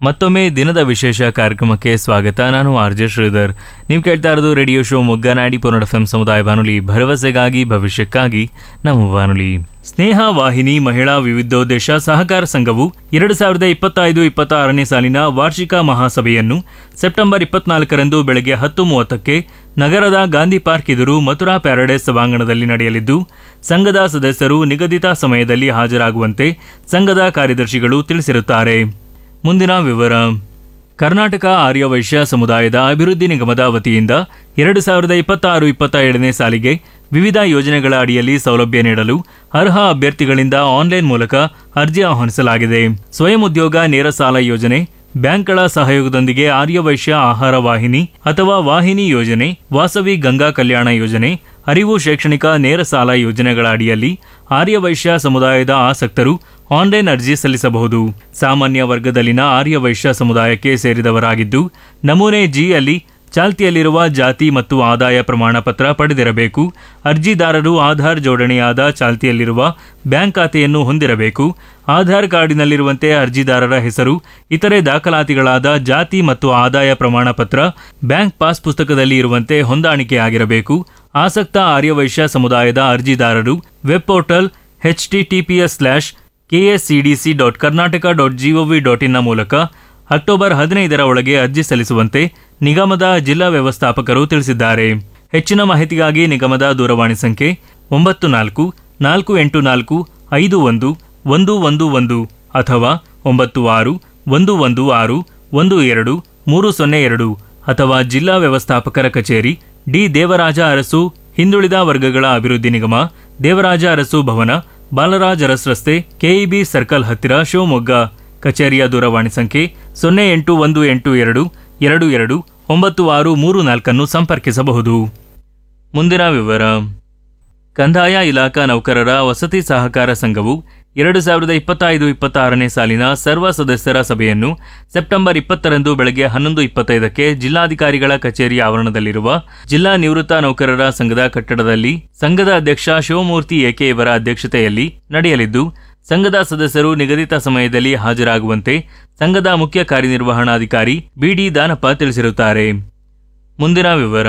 ಮತ್ತೊಮ್ಮೆ ದಿನದ ವಿಶೇಷ ಕಾರ್ಯಕ್ರಮಕ್ಕೆ ಸ್ವಾಗತ ನಾನು ಆರ್ ಜೆ ಶ್ರೀಧರ್ ನೀವು ಕೇಳ್ತಾ ಇರೋದು ರೇಡಿಯೋ ಶೋ ಮೊಗ್ಗನಾಡಿ ಪುನಡ ಎಫ್ ಸಮುದಾಯ ಬಾನುಲಿ ಭರವಸೆಗಾಗಿ ಭವಿಷ್ಯಕ್ಕಾಗಿ ನಮ್ಮ ಬಾನುಲಿ ಸ್ನೇಹ ವಾಹಿನಿ ಮಹಿಳಾ ವಿವಿಧೋದ್ದೇಶ ಸಹಕಾರ ಸಂಘವು ಎರಡು ಸಾವಿರದ ಇಪ್ಪತ್ತೈದು ಇಪ್ಪತ್ತಾರನೇ ಸಾಲಿನ ವಾರ್ಷಿಕ ಮಹಾಸಭೆಯನ್ನು ಸೆಪ್ಟೆಂಬರ್ ಇಪ್ಪತ್ನಾಲ್ಕರಂದು ಬೆಳಗ್ಗೆ ಹತ್ತು ಮೂವತ್ತಕ್ಕೆ ನಗರದ ಗಾಂಧಿ ಪಾರ್ಕ್ ಎದುರು ಮಥುರಾ ಪ್ಯಾರಡೈಸ್ ಸಭಾಂಗಣದಲ್ಲಿ ನಡೆಯಲಿದ್ದು ಸಂಘದ ಸದಸ್ಯರು ನಿಗದಿತ ಸಮಯದಲ್ಲಿ ಹಾಜರಾಗುವಂತೆ ಸಂಘದ ಕಾರ್ಯದರ್ಶಿಗಳು ತಿಳಿಸಿರುತ್ತಾರೆ ಮುಂದಿನ ವಿವರ ಕರ್ನಾಟಕ ಆರ್ಯವೈಶ್ಯ ಸಮುದಾಯದ ಅಭಿವೃದ್ಧಿ ನಿಗಮದ ವತಿಯಿಂದ ಎರಡು ಸಾವಿರದ ಇಪ್ಪತ್ತಾರು ಇಪ್ಪತ್ತ ಏಳನೇ ಸಾಲಿಗೆ ವಿವಿಧ ಯೋಜನೆಗಳ ಅಡಿಯಲ್ಲಿ ಸೌಲಭ್ಯ ನೀಡಲು ಅರ್ಹ ಅಭ್ಯರ್ಥಿಗಳಿಂದ ಆನ್ಲೈನ್ ಮೂಲಕ ಅರ್ಜಿ ಆಹ್ವಾನಿಸಲಾಗಿದೆ ಸ್ವಯಂ ಉದ್ಯೋಗ ನೇರ ಸಾಲ ಯೋಜನೆ ಬ್ಯಾಂಕ್ಗಳ ಸಹಯೋಗದೊಂದಿಗೆ ಆರ್ಯವೈಶ್ಯ ಆಹಾರ ವಾಹಿನಿ ಅಥವಾ ವಾಹಿನಿ ಯೋಜನೆ ವಾಸವಿ ಗಂಗಾ ಕಲ್ಯಾಣ ಯೋಜನೆ ಅರಿವು ಶೈಕ್ಷಣಿಕ ನೇರ ಸಾಲ ಯೋಜನೆಗಳ ಅಡಿಯಲ್ಲಿ ಆರ್ಯವೈಶ್ಯ ಸಮುದಾಯದ ಆಸಕ್ತರು ಆನ್ಲೈನ್ ಅರ್ಜಿ ಸಲ್ಲಿಸಬಹುದು ಸಾಮಾನ್ಯ ವರ್ಗದಲ್ಲಿನ ಆರ್ಯವೈಶ್ಯ ಸಮುದಾಯಕ್ಕೆ ಸೇರಿದವರಾಗಿದ್ದು ನಮೂನೆ ಜಿ ಅಲ್ಲಿ ಚಾಲ್ತಿಯಲ್ಲಿರುವ ಜಾತಿ ಮತ್ತು ಆದಾಯ ಪ್ರಮಾಣ ಪತ್ರ ಪಡೆದಿರಬೇಕು ಅರ್ಜಿದಾರರು ಆಧಾರ್ ಜೋಡಣೆಯಾದ ಚಾಲ್ತಿಯಲ್ಲಿರುವ ಬ್ಯಾಂಕ್ ಖಾತೆಯನ್ನು ಹೊಂದಿರಬೇಕು ಆಧಾರ್ ಕಾರ್ಡಿನಲ್ಲಿರುವಂತೆ ಅರ್ಜಿದಾರರ ಹೆಸರು ಇತರೆ ದಾಖಲಾತಿಗಳಾದ ಜಾತಿ ಮತ್ತು ಆದಾಯ ಪ್ರಮಾಣ ಪತ್ರ ಬ್ಯಾಂಕ್ ಪಾಸ್ ಪುಸ್ತಕದಲ್ಲಿ ಇರುವಂತೆ ಹೊಂದಾಣಿಕೆಯಾಗಿರಬೇಕು ಆಸಕ್ತ ಆರ್ಯವೈಶ್ಯ ಸಮುದಾಯದ ಅರ್ಜಿದಾರರು web portal HTTPS slash KSCDC dot Karnataka dot GOV dot in ಮೂಲಕ ಅಕ್ಟೋಬರ್ ಹದಿನೈದರ ಒಳಗೆ ಅರ್ಜಿ ಸಲ್ಲಿಸುವಂತೆ ನಿಗಮದ ಜಿಲ್ಲಾ ವ್ಯವಸ್ಥಾಪಕರು ತಿಳಿಸಿದ್ದಾರೆ ಹೆಚ್ಚಿನ ಮಾಹಿತಿಗಾಗಿ ನಿಗಮದ ದೂರವಾಣಿ ಸಂಖ್ಯೆ ಒಂಬತ್ತು ನಾಲ್ಕು ನಾಲ್ಕು ಎಂಟು ನಾಲ್ಕು ಐದು ಒಂದು ಒಂದು ಒಂದು ಒಂದು ಅಥವಾ ಒಂಬತ್ತು ಆರು ಒಂದು ಒಂದು ಆರು ಒಂದು ಎರಡು ಮೂರು ಸೊನ್ನೆ ಎರಡು ಅಥವಾ ಜಿಲ್ಲಾ ವ್ಯವಸ್ಥಾಪಕರ ಕಚೇರಿ ಡಿ ದೇವರಾಜ ಅರಸು ಹಿಂದುಳಿದ ವರ್ಗಗಳ ಅಭಿವೃದ್ಧಿ ನಿಗಮ ದೇವರಾಜ ಅರಸು ಭವನ ಬಾಲರಾಜ್ ಅರಸ್ ರಸ್ತೆ ಕೆಇಬಿ ಸರ್ಕಲ್ ಹತ್ತಿರ ಶಿವಮೊಗ್ಗ ಕಚೇರಿಯ ದೂರವಾಣಿ ಸಂಖ್ಯೆ ಸೊನ್ನೆ ಎಂಟು ಒಂದು ಎಂಟು ಎರಡು ಎರಡು ಎರಡು ಒಂಬತ್ತು ಆರು ಮೂರು ನಾಲ್ಕನ್ನು ಸಂಪರ್ಕಿಸಬಹುದು ಮುಂದಿನ ವಿವರ ಕಂದಾಯ ಇಲಾಖಾ ನೌಕರರ ವಸತಿ ಸಹಕಾರ ಸಂಘವು ಎರಡು ಸಾವಿರದ ಇಪ್ಪತ್ತೈದು ಇಪ್ಪತ್ತಾರನೇ ಸಾಲಿನ ಸರ್ವ ಸದಸ್ಯರ ಸಭೆಯನ್ನು ಸೆಪ್ಟೆಂಬರ್ ಇಪ್ಪತ್ತರಂದು ಬೆಳಗ್ಗೆ ಹನ್ನೊಂದು ಇಪ್ಪತ್ತೈದಕ್ಕೆ ಜಿಲ್ಲಾಧಿಕಾರಿಗಳ ಕಚೇರಿ ಆವರಣದಲ್ಲಿರುವ ಜಿಲ್ಲಾ ನಿವೃತ್ತ ನೌಕರರ ಸಂಘದ ಕಟ್ಟಡದಲ್ಲಿ ಸಂಘದ ಅಧ್ಯಕ್ಷ ಶಿವಮೂರ್ತಿ ಏಕೆ ಇವರ ಅಧ್ಯಕ್ಷತೆಯಲ್ಲಿ ನಡೆಯಲಿದ್ದು ಸಂಘದ ಸದಸ್ಯರು ನಿಗದಿತ ಸಮಯದಲ್ಲಿ ಹಾಜರಾಗುವಂತೆ ಸಂಘದ ಮುಖ್ಯ ಕಾರ್ಯನಿರ್ವಹಣಾಧಿಕಾರಿ ಬಿಡಿ ದಾನಪ್ಪ ತಿಳಿಸಿರುತ್ತಾರೆ ಮುಂದಿನ ವಿವರ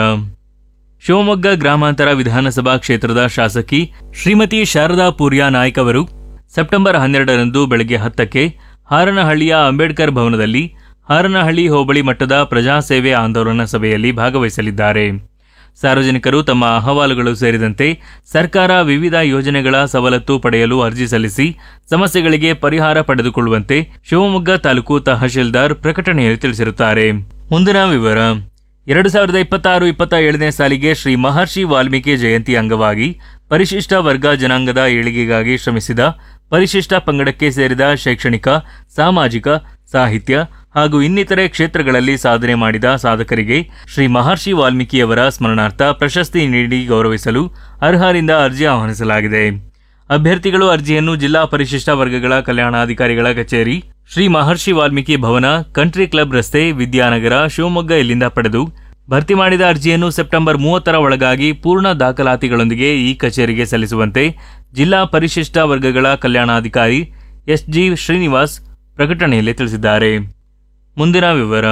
ಶಿವಮೊಗ್ಗ ಗ್ರಾಮಾಂತರ ವಿಧಾನಸಭಾ ಕ್ಷೇತ್ರದ ಶಾಸಕಿ ಶ್ರೀಮತಿ ಶಾರದಾ ಪೂರ್ಯ ನಾಯ್ಕ್ ಅವರು ಸೆಪ್ಟೆಂಬರ್ ಹನ್ನೆರಡರಂದು ಬೆಳಗ್ಗೆ ಹತ್ತಕ್ಕೆ ಹಾರನಹಳ್ಳಿಯ ಅಂಬೇಡ್ಕರ್ ಭವನದಲ್ಲಿ ಹಾರನಹಳ್ಳಿ ಹೋಬಳಿ ಮಟ್ಟದ ಪ್ರಜಾಸೇವೆ ಆಂದೋಲನ ಸಭೆಯಲ್ಲಿ ಭಾಗವಹಿಸಲಿದ್ದಾರೆ ಸಾರ್ವಜನಿಕರು ತಮ್ಮ ಅಹವಾಲುಗಳು ಸೇರಿದಂತೆ ಸರ್ಕಾರ ವಿವಿಧ ಯೋಜನೆಗಳ ಸವಲತ್ತು ಪಡೆಯಲು ಅರ್ಜಿ ಸಲ್ಲಿಸಿ ಸಮಸ್ಯೆಗಳಿಗೆ ಪರಿಹಾರ ಪಡೆದುಕೊಳ್ಳುವಂತೆ ಶಿವಮೊಗ್ಗ ತಾಲೂಕು ತಹಶೀಲ್ದಾರ್ ಪ್ರಕಟಣೆಯಲ್ಲಿ ತಿಳಿಸಿರುತ್ತಾರೆ ಮುಂದಿನ ವಿವರ ಎರಡು ಸಾವಿರದ ಇಪ್ಪತ್ತಾರು ಇಪ್ಪತ್ತ ಏಳನೇ ಸಾಲಿಗೆ ಶ್ರೀ ಮಹರ್ಷಿ ವಾಲ್ಮೀಕಿ ಜಯಂತಿ ಅಂಗವಾಗಿ ಪರಿಶಿಷ್ಟ ವರ್ಗ ಜನಾಂಗದ ಏಳಿಗೆಗಾಗಿ ಶ್ರಮಿಸಿದ ಪರಿಶಿಷ್ಟ ಪಂಗಡಕ್ಕೆ ಸೇರಿದ ಶೈಕ್ಷಣಿಕ ಸಾಮಾಜಿಕ ಸಾಹಿತ್ಯ ಹಾಗೂ ಇನ್ನಿತರೆ ಕ್ಷೇತ್ರಗಳಲ್ಲಿ ಸಾಧನೆ ಮಾಡಿದ ಸಾಧಕರಿಗೆ ಶ್ರೀ ಮಹರ್ಷಿ ವಾಲ್ಮೀಕಿಯವರ ಸ್ಮರಣಾರ್ಥ ಪ್ರಶಸ್ತಿ ನೀಡಿ ಗೌರವಿಸಲು ಅರ್ಹರಿಂದ ಅರ್ಜಿ ಆಹ್ವಾನಿಸಲಾಗಿದೆ ಅಭ್ಯರ್ಥಿಗಳು ಅರ್ಜಿಯನ್ನು ಜಿಲ್ಲಾ ಪರಿಶಿಷ್ಟ ವರ್ಗಗಳ ಕಲ್ಯಾಣಾಧಿಕಾರಿಗಳ ಕಚೇರಿ ಶ್ರೀ ಮಹರ್ಷಿ ವಾಲ್ಮೀಕಿ ಭವನ ಕಂಟ್ರಿ ಕ್ಲಬ್ ರಸ್ತೆ ವಿದ್ಯಾನಗರ ಶಿವಮೊಗ್ಗ ಇಲ್ಲಿಂದ ಪಡೆದು ಭರ್ತಿ ಮಾಡಿದ ಅರ್ಜಿಯನ್ನು ಸೆಪ್ಟೆಂಬರ್ ಮೂವತ್ತರ ಒಳಗಾಗಿ ಪೂರ್ಣ ದಾಖಲಾತಿಗಳೊಂದಿಗೆ ಈ ಕಚೇರಿಗೆ ಸಲ್ಲಿಸುವಂತೆ ಜಿಲ್ಲಾ ಪರಿಶಿಷ್ಟ ವರ್ಗಗಳ ಕಲ್ಯಾಣಾಧಿಕಾರಿ ಎಸ್ ಜಿ ಶ್ರೀನಿವಾಸ್ ಪ್ರಕಟಣೆಯಲ್ಲಿ ತಿಳಿಸಿದ್ದಾರೆ ಮುಂದಿನ ವಿವರ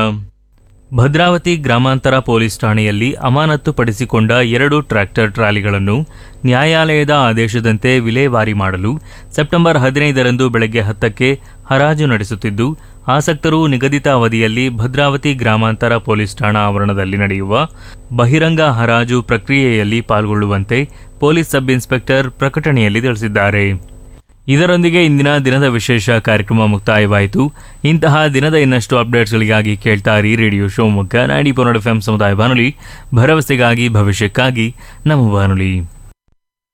ಭದ್ರಾವತಿ ಗ್ರಾಮಾಂತರ ಪೊಲೀಸ್ ಠಾಣೆಯಲ್ಲಿ ಅಮಾನತುಪಡಿಸಿಕೊಂಡ ಎರಡು ಟ್ರ್ಯಾಕ್ಟರ್ ಟ್ರಾಲಿಗಳನ್ನು ನ್ಯಾಯಾಲಯದ ಆದೇಶದಂತೆ ವಿಲೇವಾರಿ ಮಾಡಲು ಸೆಪ್ಟೆಂಬರ್ ಹದಿನೈದರಂದು ಬೆಳಗ್ಗೆ ಹತ್ತಕ್ಕೆ ಹರಾಜು ನಡೆಸುತ್ತಿದ್ದು ಆಸಕ್ತರು ನಿಗದಿತ ಅವಧಿಯಲ್ಲಿ ಭದ್ರಾವತಿ ಗ್ರಾಮಾಂತರ ಪೊಲೀಸ್ ಠಾಣಾ ಆವರಣದಲ್ಲಿ ನಡೆಯುವ ಬಹಿರಂಗ ಹರಾಜು ಪ್ರಕ್ರಿಯೆಯಲ್ಲಿ ಪಾಲ್ಗೊಳ್ಳುವಂತೆ ಪೊಲೀಸ್ ಸಬ್ ಇನ್ಸ್ಪೆಕ್ಟರ್ ಪ್ರಕಟಣೆಯಲ್ಲಿ ತಿಳಿಸಿದ್ದಾರೆ ಇದರೊಂದಿಗೆ ಇಂದಿನ ದಿನದ ವಿಶೇಷ ಕಾರ್ಯಕ್ರಮ ಮುಕ್ತಾಯವಾಯಿತು ಇಂತಹ ದಿನದ ಇನ್ನಷ್ಟು ಅಪ್ಡೇಟ್ಸ್ಗಳಿಗಾಗಿ ಕೇಳ್ತಾ ಇರಿ ರೇಡಿಯೋ ಶಿವಮೊಗ್ಗ ನಾಡಿ ಪೊನ್ನಡ ಎಫ್ ಸಮುದಾಯ ಬಾನುಲಿ ಭರವಸೆಗಾಗಿ ಭವಿಷ್ಯಕ್ಕಾಗಿ ನಮ್ಮ ಬಾನುಲಿ